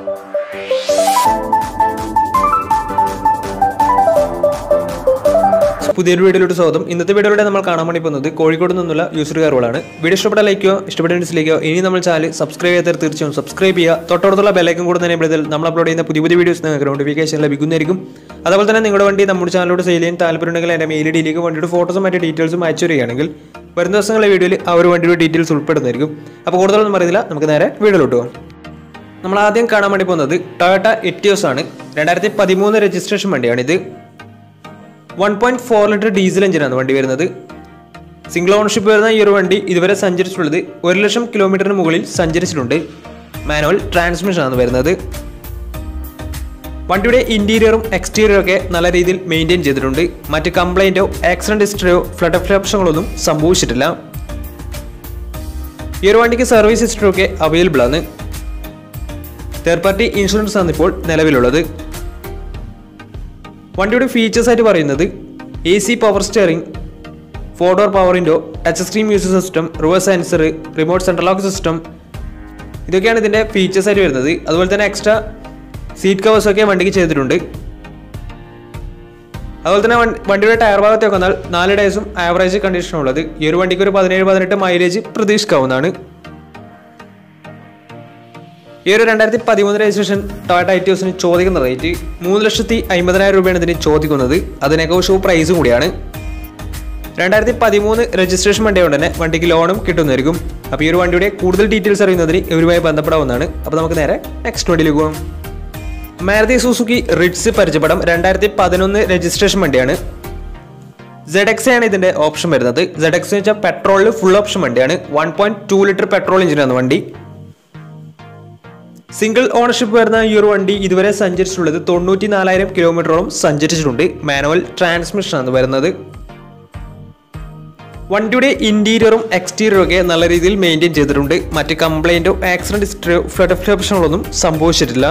പുതിയൊരു വീഡിയോയിലോട്ട് സ്വാഗതം ഇന്നത്തെ വീഡിയോയിലൂടെ നമ്മൾ കാണാൻ വേണ്ടി പോകുന്നത് കോഴിക്കോട് നിന്നുള്ള യൂസർ കാറുകളാണ് വീഡിയോ ഇഷ്ടപ്പെട്ട ലൈക്കോ ഇഷ്ടപ്പെട്ട ഡിസ്ലൈക്കോ ഇനി നമ്മൾ ചാനൽ സബ്സ്ക്രൈബ് ചെയ്യാത്ത തീർച്ചയായും സബ്സ്ക്രൈബ് ചെയ്യുക തൊട്ടടുത്തുള്ള ബെല്ലൈക്കും കൂടെ തന്നെ ഇതിൽ നമ്മൾ അപ്ലോഡ് ചെയ്യുന്ന പുതിയ പുതിയ വീഡിയോസ് നിങ്ങൾക്ക് നോട്ടിഫിക്കേഷൻ ലഭിക്കുന്നതായിരിക്കും അതുപോലെ തന്നെ നിങ്ങളുടെ വണ്ടി നമ്മുടെ ചാനലോട് സെയിൽ ചെയ്യാൻ താല്പര്യമുണ്ടെങ്കിൽ എൻ്റെ മെയിൽ ഡിയിലേക്ക് വണ്ടിയുടെ ഫോട്ടോസും മറ്റു ഡീറ്റെയിൽസും അയച്ചു വരികയാണെങ്കിൽ വരുന്ന ദിവസങ്ങളിലെ വീഡിയോയിൽ ആ ഒരു വണ്ടിയുടെ ഡീറ്റെയിൽസ് ഉൾപ്പെടുന്നതായിരിക്കും അപ്പോൾ കൂടുതലൊന്നും പറയുന്നില്ല നമുക്ക് നേരെ വീഡിയോയിലോട്ട് പോകാം നമ്മൾ ആദ്യം കാണാൻ വേണ്ടി പോകുന്നത് ടൊയോട്ട എറ്റിയോസ് ആണ് രണ്ടായിരത്തി പതിമൂന്ന് രജിസ്ട്രേഷൻ വണ്ടിയാണിത് one point four litre diesel എഞ്ചിനാണ് വണ്ടി വരുന്നത് സിംഗിൾ ഓണർഷിപ്പ് വരുന്ന ഈ ഒരു വണ്ടി ഇതുവരെ സഞ്ചരിച്ചിട്ടുള്ളത് ഒരു ലക്ഷം കിലോമീറ്ററിന് മുകളിൽ സഞ്ചരിച്ചിട്ടുണ്ട് മാനുവൽ ട്രാൻസ്മിഷൻ ആണ് വരുന്നത് വണ്ടിയുടെ ഇന്റീരിയറും എക്സ്റ്റീരിയറും ഒക്കെ നല്ല രീതിയിൽ മെയിൻറ്റെയിൻ ചെയ്തിട്ടുണ്ട് മറ്റ് കംപ്ലൈൻറ്റോ ആക്സിഡന്റ് ഹിസ്റ്ററിയോ ഫ്ലഡ് ഓപ്ഷങ്ങളൊന്നും സംഭവിച്ചിട്ടില്ല ഈ ഒരു വണ്ടിക്ക് സർവീസ് ഹിസ്റ്ററി ഒക്കെ അവൈലബിൾ ആണ് തേർഡ് പാർട്ടി ഇൻഷുറൻസ് ആണ് ഇപ്പോൾ നിലവിലുള്ളത് വണ്ടിയുടെ ഫീച്ചേഴ്സ് ആയിട്ട് പറയുന്നത് A C power steering four door power window touch screen music system reverse sensor remote central lock system ഇതൊക്കെയാണ് ഇതിൻ്റെ ഫീച്ചേഴ്സ് ആയിട്ട് വരുന്നത് അതുപോലെ തന്നെ എക്സ്ട്രാ സീറ്റ് കവേഴ്സ് ഒക്കെ വണ്ടിക്ക് ചെയ്തിട്ടുണ്ട് അതുപോലെ തന്നെ വണ്ടി- വണ്ടിയുടെ ടയർ ഭാഗത്തേക്ക് വന്നാൽ നാല് ഡേയ്സും ആവറേജ് കണ്ടീഷൻ ഉള്ളത് ഈ ഒരു വണ്ടിക്ക് ഒരു പതിനേഴ് പതിനെട്ട് മൈലേജ് പ്രതീക്ഷിക്കാവുന്നതാണ് ഈ ഒരു രണ്ടായിരത്തി പതിമൂന്ന് രജിസ്ട്രേഷൻ ടൊയോട്ട ഐറ്റിയോസിന് ചോദിക്കുന്ന റേറ്റ് മൂന്ന് ലക്ഷത്തി അമ്പതിനായിരം രൂപയാണ് ഇതിന് ചോദിക്കുന്നത് അത് നെഗോഷ്യബിൾ പ്രൈസും കൂടിയാണ് രണ്ടായിരത്തി പതിമൂന്ന് രജിസ്ട്രേഷൻ വണ്ടി കൊണ്ട് തന്നെ വണ്ടിക്ക് ലോണും കിട്ടുന്നതായിരിക്കും അപ്പോൾ ഈ ഒരു വണ്ടിയുടെ കൂടുതൽ ഡീറ്റെയിൽസ് അറിയുന്നതിന് ഇവരുമായി ബന്ധപ്പെടാവുന്നതാണ് അപ്പോൾ നമുക്ക് നേരെ നെക്സ്റ്റ് വണ്ടിയിലേക്ക് പോകാം മാരുതി സുസുക്കി റിഡ്സ് പരിചയപ്പെടാം രണ്ടായിരത്തി പതിനൊന്ന് രജിസ്ട്രേഷൻ വണ്ടിയാണ് സെഡ് എക്സ് ആണ് ഇതിന്റെ ഓപ്ഷൻ വരുന്നത് സെഡ് എക്സ് വെച്ചാൽ പെട്രോളിൽ ഫുൾ ഓപ്ഷൻ വണ്ടിയാണ് one point two litre petrol എഞ്ചിനാണ് വണ്ടി സിംഗിൾ ഓണർഷിപ്പ് വരുന്ന ഈ ഒരു വണ്ടി ഇതുവരെ സഞ്ചരിച്ചിട്ടുള്ളത് തൊണ്ണൂറ്റി നാലായിരം കിലോമീറ്ററോളം സഞ്ചരിച്ചിട്ടുണ്ട് മാനുവൽ ട്രാൻസ്മിഷൻ ആണ് വരുന്നത് വണ്ടിയുടെ ഇന്റീരിയറും എക്സ്റ്റീരിയറും ഒക്കെ നല്ല രീതിയിൽ മെയിൻറ്റെയിൻ ചെയ്തിട്ടുണ്ട് മറ്റ് കംപ്ലൈൻറ്റോ ആക്സിഡന്റ് ഹിസ്റ്ററിയോ ഫ്ലഡ് ഓപ്ഷനുകളൊന്നും സംഭവിച്ചിട്ടില്ല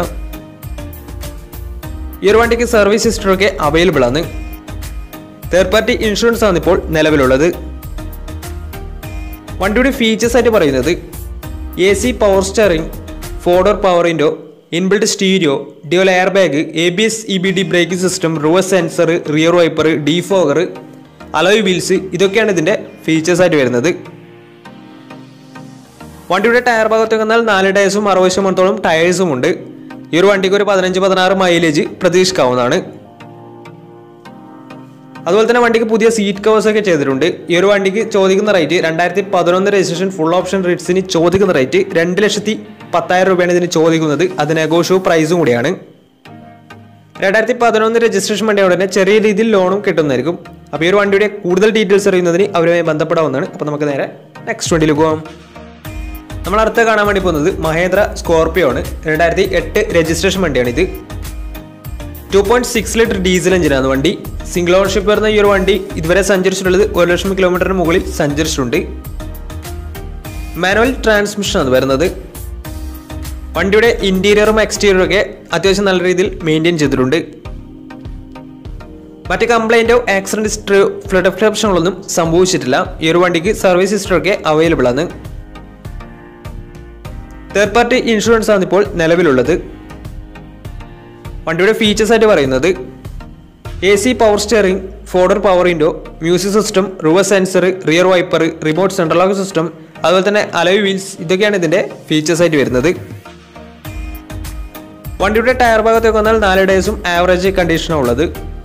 ഈ ഒരു വണ്ടിക്ക് സർവീസ് ഹിസ്റ്ററി ഒക്കെ അവൈലബിൾ ആണ് തേർഡ് പാർട്ടി ഇൻഷുറൻസ് ആണ് ഇപ്പോൾ നിലവിലുള്ളത് വണ്ടിയുടെ ഫീച്ചേഴ്സ് ആയിട്ട് പറയുന്നത് A C power steering four door power window inbuilt stereo dual air bag A B S E B D braking system reverse sensor rear wiper defogger alloy wheels ഇതൊക്കെയാണ് ഇതിൻ്റെ features ആയിട്ട് വരുന്നത് വണ്ടിയുടെ ടയർ ഭാഗത്തേക്ക് വന്നാൽ നാല് ടയേഴ്സും അറുപത് ശതമാനത്തോളം ടയേഴ്സും ഉണ്ട് ഈ ഒരു വണ്ടിക്ക് ഒരു പതിനഞ്ച് പതിനാറ് മൈലേജ് പ്രതീക്ഷിക്കാവുന്നതാണ് അതുപോലെ തന്നെ വണ്ടിക്ക് പുതിയ സീറ്റ് കവേഴ്സ് ഒക്കെ ചെയ്തിട്ടുണ്ട് ഈ ഒരു വണ്ടിക്ക് ചോദിക്കുന്ന റേറ്റ് രണ്ടായിരത്തി പതിനൊന്ന് രജിസ്ട്രേഷൻ ഫുൾ ഓപ്ഷൻ റേറ്റ്സിന് ചോദിക്കുന്ന റേറ്റ് രണ്ട് ലക്ഷത്തി പത്തായിരം രൂപയാണ് ഇതിന് ചോദിക്കുന്നത് അത് നെഗോഷ്യബിൾ പ്രൈസും കൂടിയാണ് രണ്ടായിരത്തി പതിനൊന്ന് രജിസ്ട്രേഷൻ വണ്ടി ഉടനെ ചെറിയ രീതിയിൽ ലോണും കിട്ടുന്നതായിരിക്കും അപ്പോൾ ഈ ഒരു വണ്ടിയുടെ കൂടുതൽ ഡീറ്റെയിൽസ് അറിയുന്നതിന് അവരുമായി ബന്ധപ്പെടാവുന്നതാണ് അപ്പോൾ നമുക്ക് നേരെ നെക്സ്റ്റ് വണ്ടിയിലേക്ക് പോകാം നമ്മൾ അടുത്ത കാണാൻ വേണ്ടി പോകുന്നത് മഹേന്ദ്ര സ്കോർപിയോ ആണ് രണ്ടായിരത്തി എട്ട് രജിസ്ട്രേഷൻ വണ്ടിയാണ് ഇത് two point six litre diesel എഞ്ചിനാണ് വണ്ടി സിംഗിൾ ഓണർഷിപ്പ് വരുന്ന ഈ ഒരു വണ്ടി ഇതുവരെ സഞ്ചരിച്ചിട്ടുള്ളത് ഒരു ലക്ഷം കിലോമീറ്ററിന് മുകളിൽ സഞ്ചരിച്ചിട്ടുണ്ട് മാനുവൽ ട്രാൻസ്മിഷൻ ആണ് വരുന്നത് വണ്ടിയുടെ ഇന്റീരിയറും എക്സ്റ്റീരിയറും ഒക്കെ അത്യാവശ്യം നല്ല രീതിയിൽ മെയിൻറ്റെയിൻ ചെയ്തിട്ടുണ്ട് മറ്റ് കംപ്ലൈൻറ്റോ ആക്സിഡന്റ് ഹിസ്റ്ററിയോ ഫ്ലഡ് ഓപ്ഷനുകളൊന്നും സംഭവിച്ചിട്ടില്ല ഈ ഒരു വണ്ടിക്ക് സർവീസ് ഹിസ്റ്ററി ഒക്കെ അവൈലബിൾ ആണ് തേർഡ് പാർട്ടി ഇൻഷുറൻസ് ആണ് ഇപ്പോൾ നിലവിലുള്ളത് വണ്ടിയുടെ ഫീച്ചേഴ്സ് ആയിട്ട് പറയുന്നത് A C power steering four door power window music system reverse sensor rear wiper remote central lock system അതുപോലെ തന്നെ അലോയ് വീൽസ് ഇതൊക്കെയാണ് ഇതിന്റെ ഫീച്ചേഴ്സ് ആയിട്ട് വരുന്നത് വണ്ടിയുടെ ടയർ ഭാഗത്തേക്ക് വന്നാൽ നാല് ഡേയ്സും ആവറേജ് കണ്ടീഷനാണ് ഉള്ളത്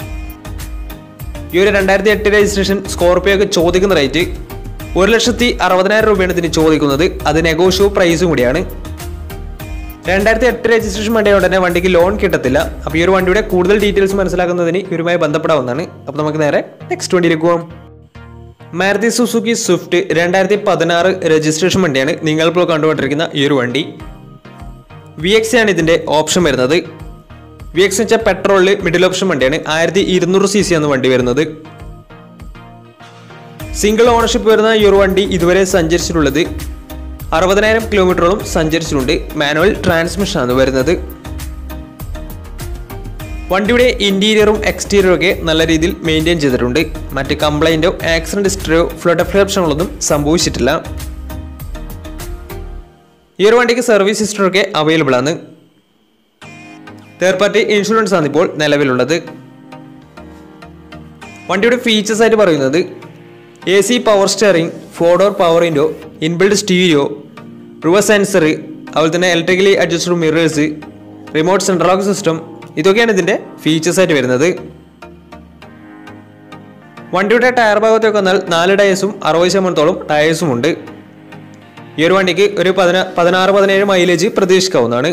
ഈ ഒരു രണ്ടായിരത്തി എട്ട് രജിസ്ട്രേഷൻ സ്കോർപിയോക്ക് ചോദിക്കുന്ന റേറ്റ് ഒരു ലക്ഷത്തി അറുപതിനായിരം രൂപയാണ് ഇതിന് ചോദിക്കുന്നത് അത് നെഗോഷ്യബിൾ പ്രൈസും കൂടിയാണ് രണ്ടായിരത്തി എട്ട് രജിസ്ട്രേഷൻ വണ്ടിയായതുകൊണ്ട് തന്നെ വണ്ടിക്ക് ലോൺ കിട്ടത്തില്ല അപ്പോൾ ഈ ഒരു വണ്ടിയുടെ കൂടുതൽ ഡീറ്റെയിൽസ് മനസ്സിലാക്കുന്നതിന് ഇവരുമായി ബന്ധപ്പെടാവുന്നതാണ് അപ്പോൾ നമുക്ക് നേരെ നെക്സ്റ്റ് വണ്ടിയിലേക്ക് പോകാം മാരുതി സുസുക്കി സ്വിഫ്റ്റ് രണ്ടായിരത്തി പതിനാറ് രജിസ്ട്രേഷൻ വണ്ടിയാണ് നിങ്ങളിപ്പോൾ കണ്ടുകൊണ്ടിരിക്കുന്ന ഈ ഒരു വണ്ടി വി എക്സ് ആണ് ഇതിൻ്റെ ഓപ്ഷൻ വരുന്നത് വി എക്സ് വെച്ചാൽ പെട്രോളിൽ മിഡിൽ ഓപ്ഷൻ വണ്ടിയാണ് ആയിരത്തി ഇരുന്നൂറ് സി സി ആണ് വണ്ടി വരുന്നത് സിംഗിൾ ഓണർഷിപ്പ് വരുന്ന ഈ ഒരു വണ്ടി ഇതുവരെ സഞ്ചരിച്ചിട്ടുള്ളത് അറുപതിനായിരം കിലോമീറ്ററോളം സഞ്ചരിച്ചിട്ടുണ്ട് മാനുവൽ ട്രാൻസ്മിഷൻ ആണ് വരുന്നത് വണ്ടിയുടെ ഇന്റീരിയറും എക്സ്റ്റീരിയറും ഒക്കെ നല്ല രീതിയിൽ മെയിൻറ്റെയിൻ ചെയ്തിട്ടുണ്ട് മറ്റ് കംപ്ലൈൻറ്റോ ആക്സിഡന്റ് ഹിസ്റ്ററിയോ ഫ്ലഡ് ഓപ്ഷനുകളൊന്നും സംഭവിച്ചിട്ടില്ല ഈ ഒരു വണ്ടിക്ക് സർവീസ് ഹിസ്റ്ററി ഒക്കെ അവൈലബിൾ ആണ് തേർഡ് പാർട്ടി ഇൻഷുറൻസ് ആണ് ഇപ്പോൾ നിലവിലുള്ളത് വണ്ടിയുടെ ഫീച്ചേഴ്സ് ആയിട്ട് പറയുന്നത് A C power steering four door power window inbuilt stereo reverse sensor അതുപോലെ തന്നെ electrically adjusted mirrors remote central lock system ഇതൊക്കെയാണ് ഇതിൻ്റെ ഫീച്ചേഴ്സ് ആയിട്ട് വരുന്നത് വണ്ടിയുടെ ടയർ ഭാഗത്തേക്ക് വന്നാൽ നാല് ടയേഴ്സും അറുപത് ശതമാനത്തോളം ടയേഴ്സും ഉണ്ട് ഈ ഒരു വണ്ടിക്ക് ഒരു പതിനാ പതിനാറ് പതിനേഴ് മൈലേജ് പ്രതീക്ഷിക്കാവുന്നതാണ്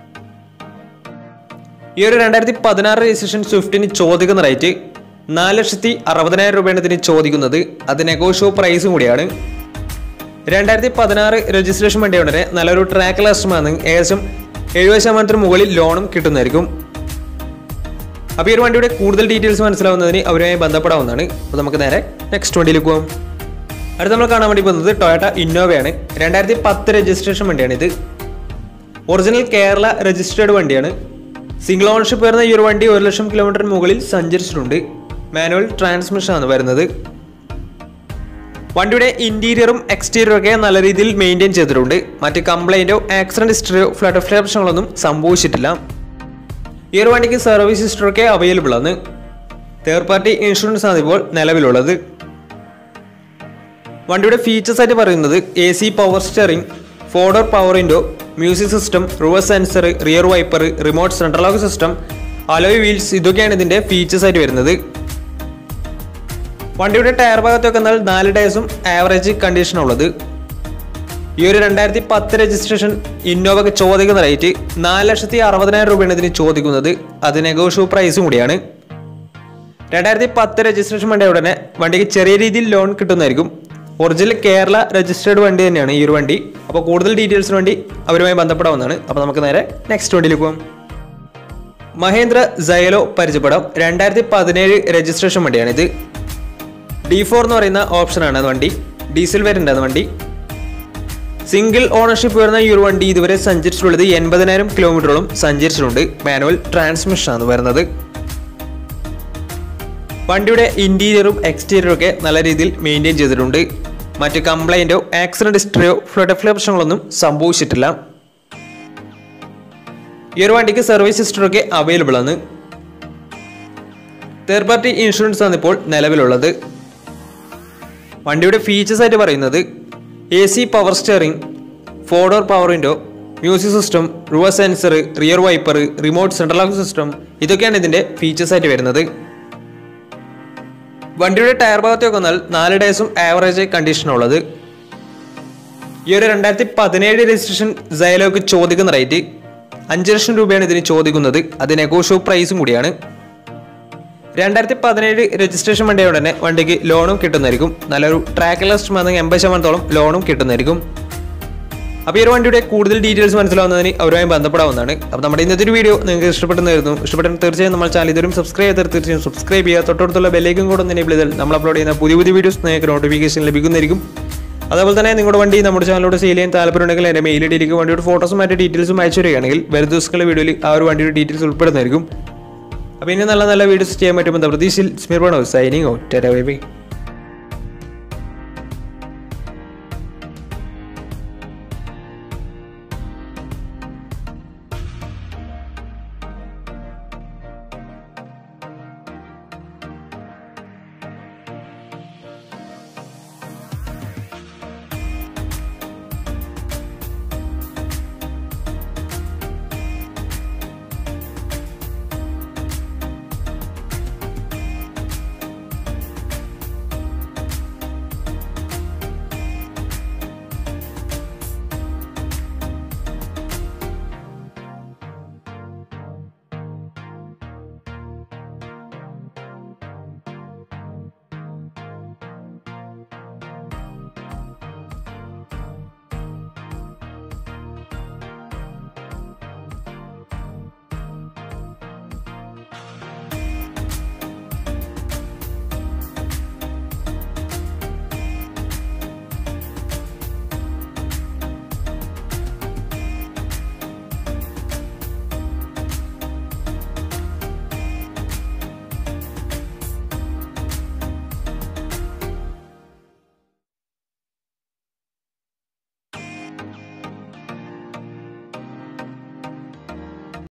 ഈ ഒരു രണ്ടായിരത്തി പതിനാറ് രജിസ്ട്രേഷൻ സ്വിഫ്റ്റിന് ചോദിക്കുന്ന റേറ്റ് നാല് ലക്ഷത്തി അറുപതിനായിരം രൂപയാണ് ഇതിന് ചോദിക്കുന്നത് അത് നെഗോഷ്യോ പ്രൈസും കൂടിയാണ് രണ്ടായിരത്തി പതിനാറ് രജിസ്ട്രേഷൻ വണ്ടിയുടനെ നല്ലൊരു ട്രാക്ക് ലാസ്റ്റമാണ് ഏകദേശം എഴുപത് ശതമാനത്തിന് മുകളിൽ ലോണും കിട്ടുന്നതായിരിക്കും അപ്പോൾ ഈ ഒരു വണ്ടിയുടെ കൂടുതൽ ഡീറ്റെയിൽസ് മനസ്സിലാവുന്നതിന് അവരുമായി ബന്ധപ്പെടാവുന്നതാണ് അപ്പോൾ നമുക്ക് നേരെ നെക്സ്റ്റ് വണ്ടിയിലേക്ക് പോകാം അടുത്ത് നമ്മൾ കാണാൻ വേണ്ടി പോകുന്നത് ടൊയോട്ട ഇന്നോവയാണ് രണ്ടായിരത്തി പത്ത് രജിസ്ട്രേഷൻ വണ്ടിയാണ് ഇത് ഒറിജിനൽ കേരള രജിസ്റ്റേർഡ് വണ്ടിയാണ് സിംഗിൾ ഓണർഷിപ്പ് വരുന്ന ഈ ഒരു വണ്ടി ഒരു ലക്ഷം കിലോമീറ്ററിന് മുകളിൽ സഞ്ചരിച്ചിട്ടുണ്ട് മാനുവൽ ട്രാൻസ്മിഷൻ ആണ് വരുന്നത് വണ്ടിയുടെ ഇന്റീരിയറും എക്സ്റ്റീരിയറും ഒക്കെ നല്ല രീതിയിൽ മെയിൻറ്റെയിൻ ചെയ്തിട്ടുണ്ട് മറ്റ് കംപ്ലൈൻറ്റോ ആക്സിഡന്റ് ഹിസ്റ്ററിയോ ഫ്ലഡ് പ്രശ്നങ്ങളൊന്നും സംഭവിച്ചിട്ടില്ല ഈ ഒരു വണ്ടിക്ക് സർവീസ് ഹിസ്റ്ററൊക്കെ അവൈലബിൾ ആണ് തേർഡ് പാർട്ടി ഇൻഷുറൻസ് ആണ് ഇപ്പോൾ നിലവിലുള്ളത് വണ്ടിയുടെ ഫീച്ചേഴ്സ് ആയിട്ട് പറയുന്നത് A C power steering four door power window music system reverse sensor rear wiper remote central lock system alloy wheels ഇതൊക്കെയാണ് ഇതിന്റെ ഫീച്ചേഴ്സ് ആയിട്ട് വരുന്നത് വണ്ടിയുടെ ടയർ ഭാഗത്തൊക്കെ എന്നാൽ നാല് ടയേഴ്സും ആവറേജ് കണ്ടീഷൻ ഉള്ളത് ഈ ഒരു രണ്ടായിരത്തി പത്ത് രജിസ്ട്രേഷൻ ഇന്നോവക്ക് ചോദിക്കുന്ന റേറ്റ് നാല് ലക്ഷത്തി അറുപതിനായിരം രൂപയാണ് ഇതിന് ചോദിക്കുന്നത് അത് നെഗോഷ്യബിൾ പ്രൈസും കൂടിയാണ് രണ്ടായിരത്തി പത്ത് രജിസ്ട്രേഷൻ വണ്ടി ഉടനെ വണ്ടിക്ക് ചെറിയ രീതിയിൽ ലോൺ കിട്ടുന്നതായിരിക്കും ഒറിജിനൽ കേരള രജിസ്റ്റേർഡ് വണ്ടി തന്നെയാണ് ഈ ഒരു വണ്ടി അപ്പോൾ കൂടുതൽ ഡീറ്റെയിൽസിന് വേണ്ടി അവരുമായി ബന്ധപ്പെടാവുന്നതാണ് അപ്പോൾ നമുക്ക് നേരെ നെക്സ്റ്റ് വണ്ടിയിലേക്ക് പോകാം മഹേന്ദ്ര സയലോ പരിചയപ്പെടാം രണ്ടായിരത്തി പതിനേഴ് രജിസ്ട്രേഷൻ വണ്ടിയാണിത് ഡി ഫോർ എന്ന് പറയുന്ന ഓപ്ഷനാണ് അത് വണ്ടി ഡീസൽ വേരിയൻ്റ് ആണ് വണ്ടി സിംഗിൾ ഓണർഷിപ്പ് വരുന്ന ഈ ഒരു വണ്ടി ഇതുവരെ സഞ്ചരിച്ചിട്ടുള്ളത് എൺപതിനായിരം കിലോമീറ്ററോളം സഞ്ചരിച്ചിട്ടുണ്ട് മാനുവൽ ട്രാൻസ്മിഷൻ ആണ് വരുന്നത് വണ്ടിയുടെ ഇന്റീരിയറും എക്സ്റ്റീരിയറും ഒക്കെ നല്ല രീതിയിൽ മെയിൻറ്റെയിൻ ചെയ്തിട്ടുണ്ട് മറ്റ് കംപ്ലൈൻറ്റോ ആക്സിഡന്റ് ഹിസ്റ്ററിയോ ഫ്ലഡ് പ്രശ്നങ്ങളൊന്നും സംഭവിച്ചിട്ടില്ല ഈ ഒരു വണ്ടിക്ക് സർവീസ് ഹിസ്റ്ററൊക്കെ അവൈലബിൾ ആണ് തേർഡ് പാർട്ടി ഇൻഷുറൻസ് ആണ് ഇപ്പോൾ നിലവിലുള്ളത് വണ്ടിയുടെ ഫീച്ചേഴ്സ് ആയിട്ട് പറയുന്നത് A C power steering four door power window music system reverse sensor rear wiper remote central lock system ഇതൊക്കെയാണ് ഇതിന്റെ ഫീച്ചേഴ്സ് ആയിട്ട് വരുന്നത് വണ്ടിയുടെ ടയർ ഭാഗത്തേക്ക് വന്നാൽ നാല് ഡേയ്സും ആവറേജ് കണ്ടീഷനുള്ളത് ഈ ഒരു രണ്ടായിരത്തി പതിനേഴ് രജിസ്ട്രേഷൻ സൈലോക്ക് ചോദിക്കുന്ന റേറ്റ് അഞ്ച് ലക്ഷം രൂപയാണ് ഇതിന് ചോദിക്കുന്നത് അത് നെഗോഷ്യോ പ്രൈസും കൂടിയാണ് രണ്ടായിരത്തി പതിനേഴ് രജിസ്ട്രേഷൻ വണ്ടിയ ഉടനെ വണ്ടിക്ക് ലോണും കിട്ടുന്നതായിരിക്കും നല്ലൊരു ട്രാക്ക് ലാസ്റ്റ് വന്നെങ്കിൽ എൺപത് ശതമാനത്തോളം ലോണും കിട്ടുന്നതായിരിക്കും അപ്പോൾ ഈ ഒരു വണ്ടിയുടെ കൂടുതൽ ഡീറ്റെയിൽസ് മനസ്സിലാവുന്നതിന് അവരുമായി ബന്ധപ്പെടാവുന്നതാണ് അപ്പോൾ നമ്മുടെ ഇന്നത്തെ ഒരു വീഡിയോ നിങ്ങൾക്ക് ഇഷ്ടപ്പെടുന്നതായിരുന്നു ഇഷ്ടപ്പെട്ടെങ്കിൽ തീർച്ചയായും നമ്മൾ ചാനൽ ഇതുവരും സബ്സ്ക്രൈബ് ചെയ്താൽ തീർച്ചയായും സബ്സ്ക്രൈബ് ചെയ്യുക തൊട്ടടുത്തുള്ള ബെല്ലേക്കും കൂടെ ഒന്ന് എനേബിൾ ചെയ്താൽ നമ്മൾ അപ്ലോഡ് ചെയ്യുന്ന പുതിയ പുതിയ വീഡിയോസ് നിങ്ങൾക്ക് നോട്ടിഫിക്കേഷൻ ലഭിക്കുന്നതായിരിക്കും അതേപോലെ തന്നെ നിങ്ങളുടെ വണ്ടി നമ്മുടെ ചാനലോട് സെയിൽ ചെയ്യാൻ താല്പര്യമുണ്ടെങ്കിൽ എൻ്റെ മെയിൽ ഐഡിയിലേക്ക് വണ്ടിയുടെ ഫോട്ടോസും മറ്റു ഡീറ്റെയിൽസും അയച്ചു വരികയാണെങ്കിൽ വരും ദിവസങ്ങളിലെ വീഡിയോയിൽ ആ ഒരു വണ്ടിയുടെ ഡീറ്റെയിൽസ് ഉൾപ്പെടുന്നതായിരിക്കും അപ്പോൾ ഇനി നല്ല നല്ല വീഡിയോസ് ചെയ്യാൻ പറ്റുമ്പോൾ പ്രതീക്ഷയിൽ സ്മിർബണോ സൈനിങ് ഔട്ട് ബൈ